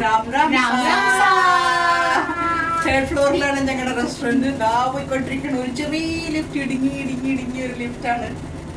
രാം രാം രാം രാം സാ. തേർഡ് ഫ്ലോറിലാണ് ഞങ്ങളുടെ റെസ്റ്റോറന്റ് ദാ പോയിക്കൊണ്ടിരിക്കണ ഒരു ചെറിയ ലിഫ്റ്റ് ഇടുങ്ങി ഇടുങ്ങി ഇടുങ്ങിയ ഒരു ലിഫ്റ്റ് ആണ്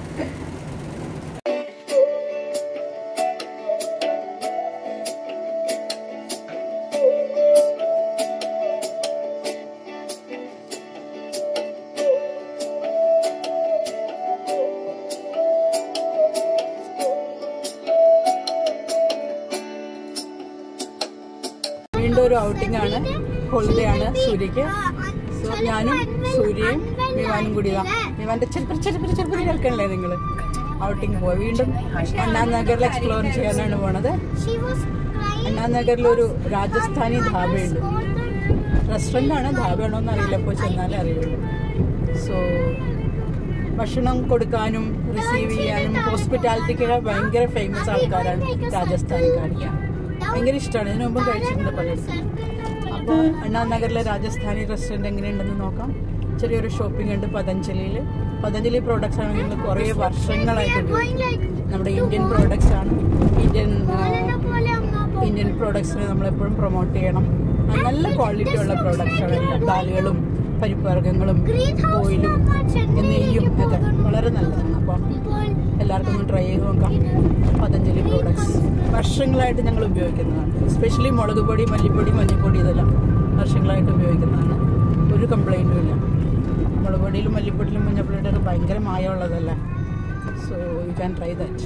വീണ്ടും ഒരു ഔട്ടിംഗ് ആണ് ഹോളിഡേ ആണ് സൂര്യക്ക് സോ ഞാനും സൂര്യയും വിവാനും കൂടി ഇതാ വിവാന്റെ ചെറുപ്പം ചെറുപ്പം ചെറുപ്പം കേൾക്കണല്ലേ നിങ്ങൾ ഔട്ടിംഗ് പോയി വീണ്ടും അണ്ണാ നഗറിൽ എക്സ്പ്ലോർ ചെയ്യാനാണ് പോണത് അണ്ണാ നഗറിൽ ഒരു രാജസ്ഥാനി ധാബയുണ്ട് റെസ്റ്റോറൻ്റ് ആണ് ധാബയാണോ എന്ന് അറിയില്ല ഇപ്പോൾ ചെന്നാലേ അറിയുള്ളൂ സോ ഭക്ഷണം കൊടുക്കാനും റിസീവ് ചെയ്യാനും ഹോസ്പിറ്റാലിറ്റിക്കൊക്കെ ഭയങ്കര ഫേമസ് ആൾക്കാരാണ് രാജസ്ഥാനിക്കാർ ഭയങ്കര ഇഷ്ടമാണ് ഇതിനു മുമ്പ് കഴിച്ചിട്ടുണ്ട് പലയിടത്തും അപ്പോൾ അണ്ണാ നഗറിലെ രാജസ്ഥാനി റെസ്റ്റോറൻറ്റ് എങ്ങനെയുണ്ടെന്ന് നോക്കാം ചെറിയൊരു ഷോപ്പിംഗ് ഉണ്ട് പതഞ്ജലിയിൽ പതഞ്ജലി പ്രോഡക്ട്സ് ആണെങ്കിൽ ഇന്ന് കുറേ വർഷങ്ങളായിട്ട് ഉപയോഗിക്കും നമ്മുടെ ഇന്ത്യൻ പ്രോഡക്ട്സ് ആണ് ഇന്ത്യൻ ഇന്ത്യൻ പ്രോഡക്ട്സിനെ നമ്മളെപ്പോഴും പ്രൊമോട്ട് ചെയ്യണം ആ, നല്ല ക്വാളിറ്റി ഉള്ള പ്രോഡക്ട്സ് ആണ് എല്ലാം ദാലുകളും പരിപ്പ് വർഗ്ഗങ്ങളും ഓയിലും നെയ്യും ഒക്കെ വളരെ നല്ലതാണ് അപ്പം എല്ലാവർക്കും ഒന്ന് ട്രൈ ചെയ്ത് നോക്കാം പതഞ്ജലി പ്രോഡക്ട്സ് വർഷങ്ങളായിട്ട് ഞങ്ങൾ ഉപയോഗിക്കുന്നതാണ് എസ്പെഷ്യലി മുളക് പൊടി മല്ലിപ്പൊടി മഞ്ഞൾപ്പൊടി ഇതെല്ലാം വർഷങ്ങളായിട്ട് ഉപയോഗിക്കുന്നതാണ് ഒരു കംപ്ലൈൻറ്റും ഇല്ല മുളക് പൊടിയിലും മല്ലിപ്പൊടിയിലും മഞ്ഞൾപ്പൊടിയുടെ ഒക്കെ ഭയങ്കര മായമുള്ളതല്ല so you can try that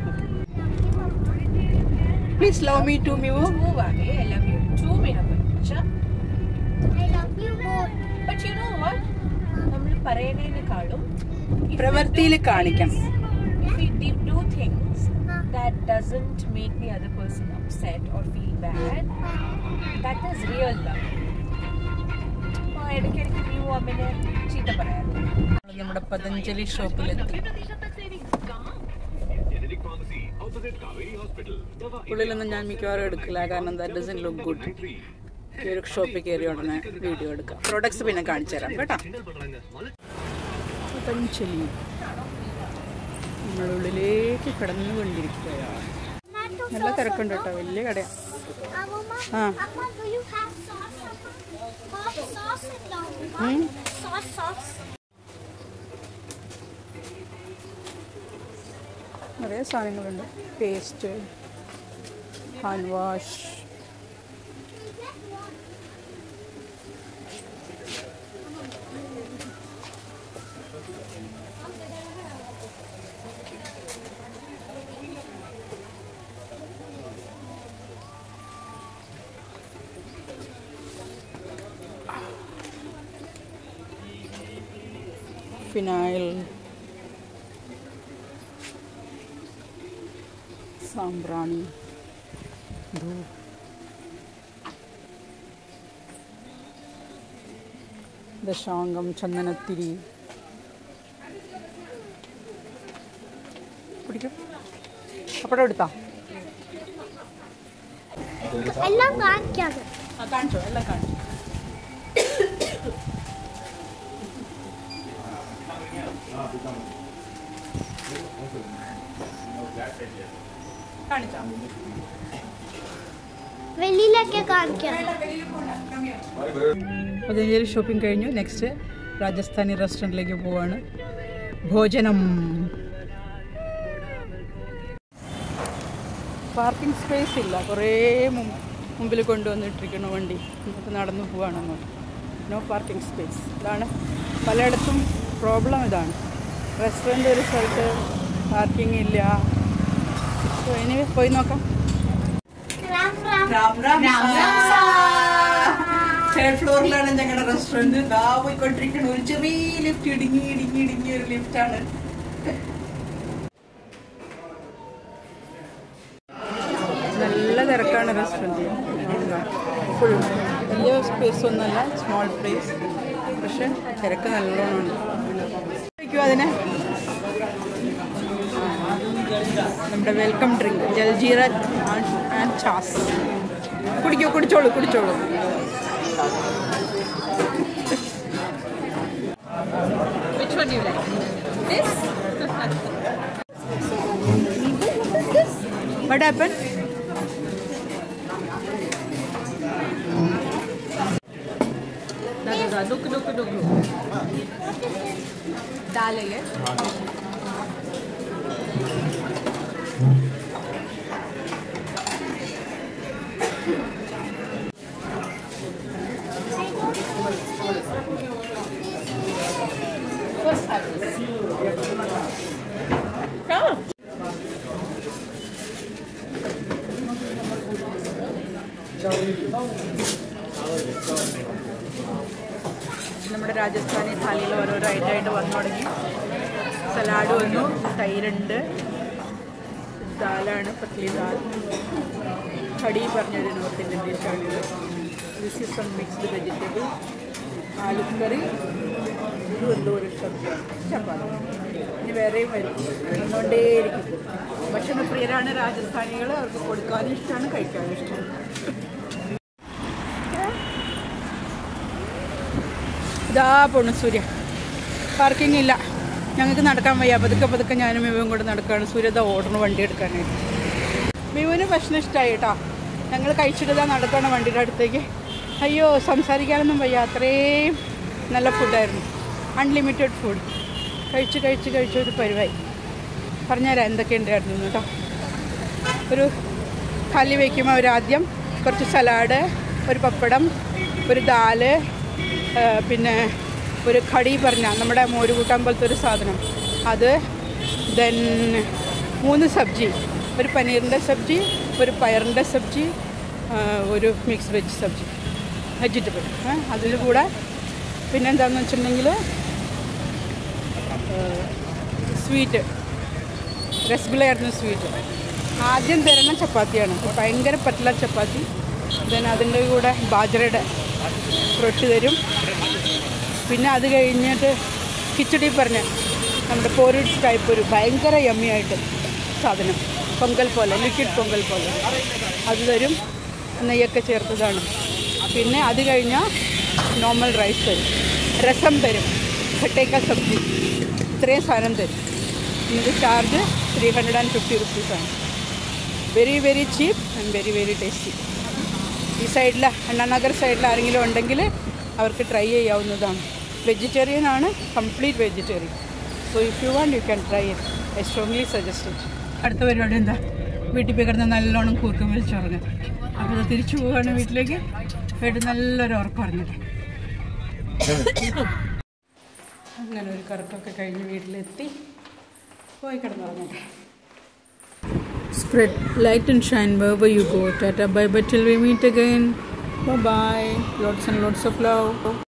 please love me to മ്യൂ Move away. I love you. Two में है बच्चा. But you know what? നമ്മൾ പറയുന്നതിനേക്കാളും if we പ്രവൃത്തിയിൽ do കാണിക്കണം things- if we do- do things that doesn't make the other person upset or feel bad, that is real love. ആ, ഇടയ്ക്കിടയ്ക്ക് നീ അമ്മനെ ചീത്ത പറയാതെ നമ്മുടെ പതഞ്ജലി ഷോപ്പിലെത്തി ഉള്ളിലൊന്നും ഞാൻ മിക്കവാറും എടുക്കില്ല കാരണം ദാറ്റ് ഡസൻ ലുക്ക് ഗുഡ് ഈ ഒരു ഷോപ്പിൽ കയറി ഉടനെ വീഡിയോ എടുക്കാം പ്രോഡക്ട്സ് പിന്നെ കാണിച്ചു തരാം കേട്ടോ പതഞ്ജലി നമ്മളുള്ളിലേക്ക് കടന്നു കൊണ്ടിരിക്കുകയാണ് നല്ല തിരക്കുണ്ട് കേട്ടോ വലിയ കടയാണ് Ah. ഉം. നിറയെ സാധനങ്ങളുണ്ട് പേസ്റ്റ് ഹാൻഡ് വാഷ് ഫിനായിൽ സാമ്പ്രാണി ധൂപ് ദശാംഗം ചന്ദനത്തിരി പിടിക്കും പപ്പടം എടുത്താ എല്ലാം കാണിക്കാതെ ആ കാണിച്ചോ എല്ലാം കാണിച്ചു കാണിച്ചോ വെളിയിലൊക്കെ കാണിക്കാം പതഞ്ജലി ഷോപ്പിംഗ് കഴിഞ്ഞു നെക്സ്റ്റ് രാജസ്ഥാനി റെസ്റ്റോറൻറ്റിലേക്ക് പോവാണ് ഭോജനം പാർക്കിംഗ് സ്പേസ് ഇല്ല കുറേ മുമ്പ് മുമ്പിൽ കൊണ്ടുവന്നിട്ടിരിക്കണ വണ്ടി നമുക്ക് നടന്നു പോവാണ് അങ്ങോട്ട് നോ പാർക്കിംഗ് സ്പേസ് ഇതാണ് പലയിടത്തും പ്രോബ്ലം ഇതാണ് റെസ്റ്റോറൻറ്റ് ഒരു സ്ഥലത്ത് പാർക്കിംഗ് ഇല്ല സോ ഇനി പോയി നോക്കാം രാം രാം രാം രാം രാം രാം സാ. തേർഡ് ഫ്ലോറിലാണ് ഞങ്ങളുടെ റെസ്റ്റോറന്റ് ദാ പോയിക്കൊണ്ടിരിക്കുന്ന ഒരു ചെറിയ ലിഫ്റ്റ് ഇടുങ്ങി ഇടുങ്ങി ഇടുങ്ങിയ ഒരു ലിഫ്റ്റ് ആണ് നല്ല തിരക്കാണ് റെസ്റ്റോറൻറ്റ് ഫുൾ വലിയ സ്പേസ് ഒന്നുമല്ല സ്മോൾ പ്ലേസ് പക്ഷെ തിരക്ക് നല്ലോണം ഉണ്ട് കഴിക്കുമോ അതിനെ നമ്മുടെ welcome drink jaljeera and chaas കുടിക്കോ കുടിച്ചോളൂ കുടിച്ചോളൂ Which one do you like? This? What happened? डुक डुक डुक दाल है ये First have this. Come. നമ്മുടെ രാജസ്ഥാനി थाലിയിൽ ഓരോരോ ഐറ്റമായിട്ട് വന്നു തുടങ്ങി സലാഡ് വന്നു തൈരുണ്ട് ദാലാണ് പത്ലി ദാൽ കടി പറഞ്ഞൊരു നോർത്ത് ഇന്ത്യൻ ഡിഷാണിത് this is some mixed vegetable aloo curry ഇത് എന്തോ ഒരു സബ്ജി ചപ്പാത്തി ഇനി വേറെയും വരും വന്നുകൊണ്ടേയിരിക്കും ഭക്ഷണപ്രിയരാണ് രാജസ്ഥാനികൾ അവർക്ക് കൊടുക്കാനും ഇഷ്ടമാണ് കഴിക്കാനും ഇഷ്ടമാണ് ഇതാ പോണു സൂര്യ പാർക്കിംഗ് ഇല്ല ഞങ്ങൾക്ക് നടക്കാൻ വയ്യ പതുക്കെ പതുക്കെ ഞാനും മിവും കൂടെ നടക്കുകയാണ് സൂര്യ ഇതാ ഓടണം വണ്ടി എടുക്കാനായിട്ട് മിവുവിന് ഭക്ഷണം ഇഷ്ടമായി കേട്ടോ ഞങ്ങൾ കഴിച്ചിട്ട് നടക്കണം വണ്ടിയുടെ അടുത്തേക്ക് അയ്യോ സംസാരിക്കാനൊന്നും വയ്യ അത്രയും നല്ല ഫുഡായിരുന്നു അൺലിമിറ്റഡ് ഫുഡ് കഴിച്ച് കഴിച്ച് കഴിച്ച് ഒരു പരിവായി പറഞ്ഞുതരാം എന്തൊക്കെ ഉണ്ടായിരുന്നു കേട്ടോ ഒരു കളി വയ്ക്കുമ്പോൾ അവരാദ്യം കുറച്ച് സലാഡ് ഒരു പപ്പടം ഒരു ദാല് ആ, പിന്നെ ഒരു കടി പറഞ്ഞ നമ്മുടെ മോര് കൂട്ടാൻ പോലത്തെ ഒരു സാധനം അത് ദെൻ മൂന്ന് സബ്ജി ഒരു പനീറിൻ്റെ സബ്ജി ഒരു പയറിൻ്റെ സബ്ജി ആ, ഒരു മിക്സ് വെജ് സബ്ജി വെജിറ്റബിൾ അതിൽ കൂടെ പിന്നെന്താണെന്ന് വെച്ചിട്ടുണ്ടെങ്കിൽ സ്വീറ്റ് രസഗുളയായിരുന്നു സ്വീറ്റ് ആദ്യം തരുന്ന ചപ്പാത്തിയാണ് ഭയങ്കര പറ്റല ചപ്പാത്തി ദെൻ അതിൻ്റെ കൂടെ ബാജറയുടെ റൊട്ടി തരും പിന്നെ അത് കഴിഞ്ഞിട്ട് കിച്ചടി പറഞ്ഞ നമ്മുടെ പോരി ടൈപ്പ് ഒരു ഭയങ്കര യമ്മിയായിട്ട് സാധനം പൊങ്കൽ പോലെ ലിക്വിഡ് പൊങ്കൽ പോലെ അത് തരും നെയ്യൊക്കെ ചേർത്തതാണ് പിന്നെ അത് കഴിഞ്ഞാൽ നോർമൽ റൈസ് തരും രസം തരും ഖട്ടേക്ക സബ്ജി ഇത്രയും സാധനം തരും ഇത് charge three hundred and fifty റുപ്പീസാണ് very very cheap and very very tasty ഈ സൈഡിൽ അണ്ണാനഗർ സൈഡിൽ ആരെങ്കിലും ഉണ്ടെങ്കിൽ അവർക്ക് ട്രൈ ചെയ്യാവുന്നതാണ് വെജിറ്റേറിയൻ ആണ് complete vegetarian so if you want you can try it I strongly suggest it അടുത്ത പരിപാടി എന്താ വീട്ടിൽ പോയി കിടന്ന് നല്ലോണം കൂർക്കം വലിച്ചുറങ്ങുക അപ്പോൾ ഇത് തിരിച്ചു പോവുകയാണ് വീട്ടിലേക്ക് വീട്ടിൽ നല്ലൊരു ഉറക്കം പറഞ്ഞിട്ട് അങ്ങനെ ഒരു കറക്കമൊക്കെ കഴിഞ്ഞ് വീട്ടിലെത്തി പോയി കിടന്നുറങ്ങട്ടെ Spread light and shine wherever you go. Tata bye bye till we meet again. Bye bye. Lots and lots of love.